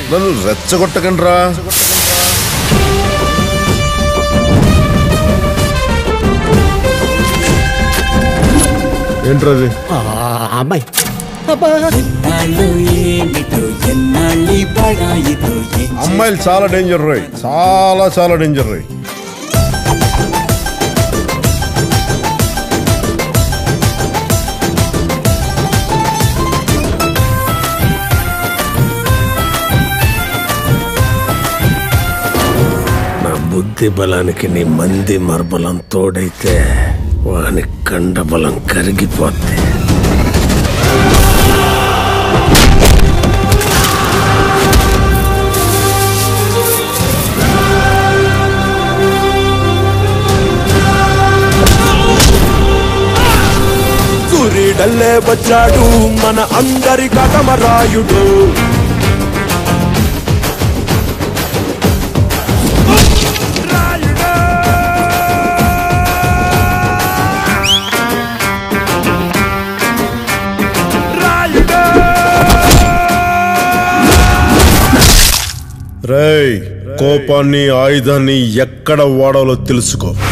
నన్ను రెచ్చగొట్టకండి రా ఏంట్రది అమ్మాయి ఎన్నాళ్ళు ఏమిటో ఎన్నాళ్ళి బడాయితో ఏం అమ్మాయిలు చాలా డేంజర్ రోయ్ చాలా చాలా డేంజర్ రోయ్ నా బుద్ధి బలానికి నీ మంది మర్బలం తోడైతే వాని కండబలం కరిగిపోద్ది సూర్యుడల్లే వచ్చాడు మన అందరి కటమరాయుడు రేయ్ కోపాన్ని ఆయుధాన్ని ఎక్కడ వాడాలో తెలుసుకో